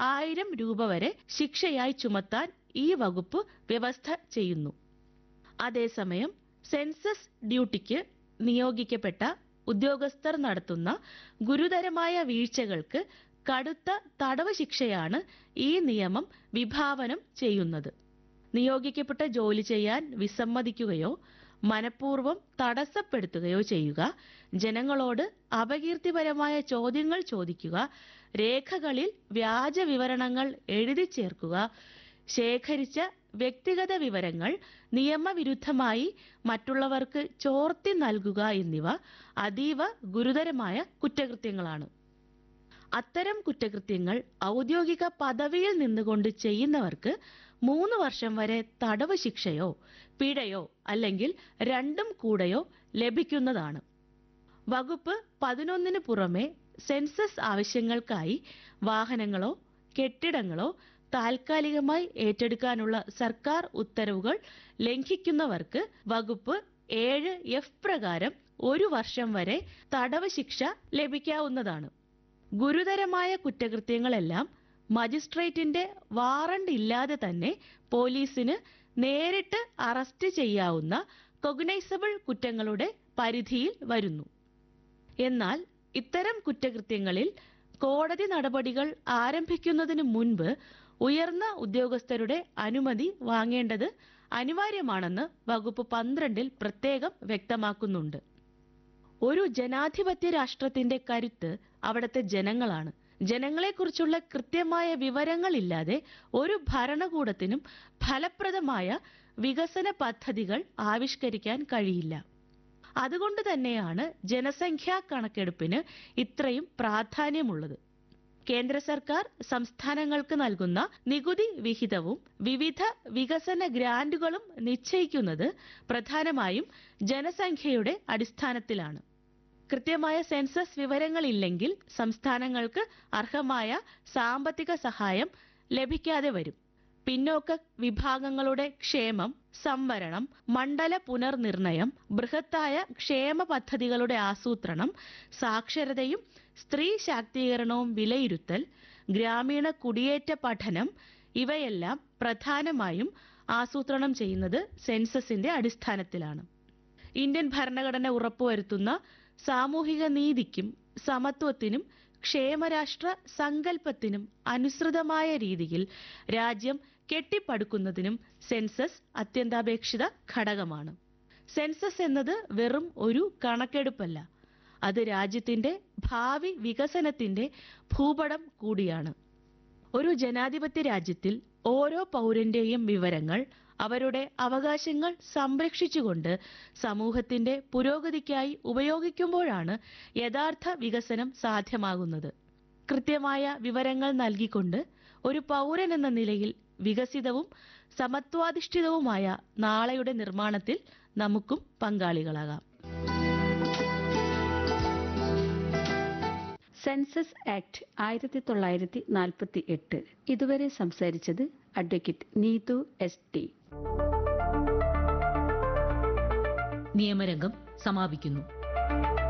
ആയിരം രൂപ വരെ ശിക്ഷയായി ചുമത്താൻ ഈ വകുപ്പ് വ്യവസ്ഥ ചെയ്യുന്നു അതേസമയം സെൻസസ് ഡ്യൂട്ടിക്ക് നിയോഗിക്കപ്പെട്ട ഉദ്യോഗസ്ഥർ നടത്തുന്ന ഗുരുതരമായ വീഴ്ചകൾക്ക് കടുത്ത തടവ് ശിക്ഷയാണ് ഈ നിയമം വിഭാവനം ചെയ്യുന്നത് നിയോഗിക്കപ്പെട്ട ജോലി ചെയ്യാൻ വിസമ്മതിക്കുകയോ മനഃപൂർവ്വം തടസ്സപ്പെടുത്തുകയോ ചെയ്യുക ജനങ്ങളോട് അപകീർത്തിപരമായ ചോദ്യങ്ങൾ ചോദിക്കുക രേഖകളിൽ വ്യാജ വിവരണങ്ങൾ എഴുതി ചേർക്കുക ശേഖരിച്ച വ്യക്തിഗത വിവരങ്ങൾ നിയമവിരുദ്ധമായി മറ്റുള്ളവർക്ക് ചോർത്തി നൽകുക എന്നിവ അതീവ ഗുരുതരമായ കുറ്റകൃത്യങ്ങളാണ് അത്തരം കുറ്റകൃത്യങ്ങൾ ഔദ്യോഗിക പദവിയിൽ നിന്നുകൊണ്ട് ചെയ്യുന്നവർക്ക് മൂന്ന് വർഷം വരെ തടവ് ശിക്ഷയോ പിഴയോ അല്ലെങ്കിൽ രണ്ടും കൂടെയോ ലഭിക്കുന്നതാണ് വകുപ്പ് പതിനൊന്നിന് പുറമെ സെൻസസ് ആവശ്യങ്ങൾക്കായി വാഹനങ്ങളോ കെട്ടിടങ്ങളോ താൽക്കാലികമായി ഏറ്റെടുക്കാനുള്ള സർക്കാർ ഉത്തരവുകൾ ലംഘിക്കുന്നവർക്ക് വകുപ്പ് ഏഴ് എഫ് പ്രകാരം ഒരു വർഷം വരെ തടവ് ശിക്ഷ ലഭിക്കാവുന്നതാണ് ഗുരുതരമായ കുറ്റകൃത്യങ്ങളെല്ലാം മജിസ്ട്രേറ്റിന്റെ വാറണ്ട് ഇല്ലാതെ തന്നെ പോലീസിന് നേരിട്ട് അറസ്റ്റ് ചെയ്യാവുന്ന കൊഗ്നൈസബിൾ കുറ്റങ്ങളുടെ പരിധിയിൽ വരുന്നു എന്നാൽ ഇത്തരം കുറ്റകൃത്യങ്ങളിൽ കോടതി നടപടികൾ ആരംഭിക്കുന്നതിന് മുൻപ് ഉയർന്ന ഉദ്യോഗസ്ഥരുടെ അനുമതി വാങ്ങേണ്ടത് അനിവാര്യമാണെന്ന് വകുപ്പ് പന്ത്രണ്ടിൽ പ്രത്യേകം വ്യക്തമാക്കുന്നുണ്ട് ഒരു ജനാധിപത്യ രാഷ്ട്രത്തിന്റെ കരുത്ത് അവിടുത്തെ ജനങ്ങളാണ് ജനങ്ങളെക്കുറിച്ചുള്ള കൃത്യമായ വിവരങ്ങളില്ലാതെ ഒരു ഭരണകൂടത്തിനും ഫലപ്രദമായ വികസന പദ്ധതികൾ ആവിഷ്കരിക്കാൻ കഴിയില്ല അതുകൊണ്ട് തന്നെയാണ് ജനസംഖ്യാ കണക്കെടുപ്പിന് ഇത്രയും പ്രാധാന്യമുള്ളത് കേന്ദ്ര സർക്കാർ സംസ്ഥാനങ്ങൾക്ക് നൽകുന്ന നികുതി വിഹിതവും വിവിധ വികസന ഗ്രാന്റുകളും നിശ്ചയിക്കുന്നത് പ്രധാനമായും ജനസംഖ്യയുടെ അടിസ്ഥാനത്തിലാണ് കൃത്യമായ സെൻസസ് വിവരങ്ങളില്ലെങ്കിൽ സംസ്ഥാനങ്ങൾക്ക് അർഹമായ സാമ്പത്തിക സഹായം ലഭിക്കാതെ വരും പിന്നോക്ക വിഭാഗങ്ങളുടെ ക്ഷേമം സംവരണം മണ്ഡല പുനർനിർണയം ബൃഹത്തായ ക്ഷേമ പദ്ധതികളുടെ ആസൂത്രണം സാക്ഷരതയും സ്ത്രീ ശാക്തീകരണവും വിലയിരുത്തൽ ഗ്രാമീണ കുടിയേറ്റ പഠനം ഇവയെല്ലാം പ്രധാനമായും ആസൂത്രണം ചെയ്യുന്നത് സെൻസസിന്റെ അടിസ്ഥാനത്തിലാണ് ഇന്ത്യൻ ഭരണഘടന ഉറപ്പുവരുത്തുന്ന സാമൂഹിക നീതിക്കും സമത്വത്തിനും ക്ഷേമരാഷ്ട്ര സങ്കല്പത്തിനും അനുസൃതമായ രീതിയിൽ രാജ്യം കെട്ടിപ്പടുക്കുന്നതിനും സെൻസസ് അത്യന്താപേക്ഷിത ഘടകമാണ് സെൻസസ് എന്നത് വെറും ഒരു കണക്കെടുപ്പല്ല അത് രാജ്യത്തിന്റെ ഭാവി വികസനത്തിന്റെ ഭൂപടം കൂടിയാണ് ഒരു ജനാധിപത്യ രാജ്യത്തിൽ ഓരോ പൗരന്റെയും വിവരങ്ങൾ അവരുടെ അവകാശങ്ങൾ സംരക്ഷിച്ചുകൊണ്ട് സമൂഹത്തിന്റെ പുരോഗതിക്കായി ഉപയോഗിക്കുമ്പോഴാണ് യഥാർത്ഥ വികസനം സാധ്യമാകുന്നത് കൃത്യമായ വിവരങ്ങൾ നൽകിക്കൊണ്ട് ഒരു പൗരൻ എന്ന നിലയിൽ വികസിതവും സമത്വാധിഷ്ഠിതവുമായ നാളെയുടെ നിർമ്മാണത്തിൽ നമുക്കും പങ്കാളികളാകാം സെൻസസ് ആക്ട് ആയിരത്തി തൊള്ളായിരത്തി നാൽപ്പത്തി എട്ട് ഇതുവരെ സംസാരിച്ചത് അഡ്വക്കേറ്റ് നീതു എസ് ടി നിയമരംഗം സമാപിക്കുന്നു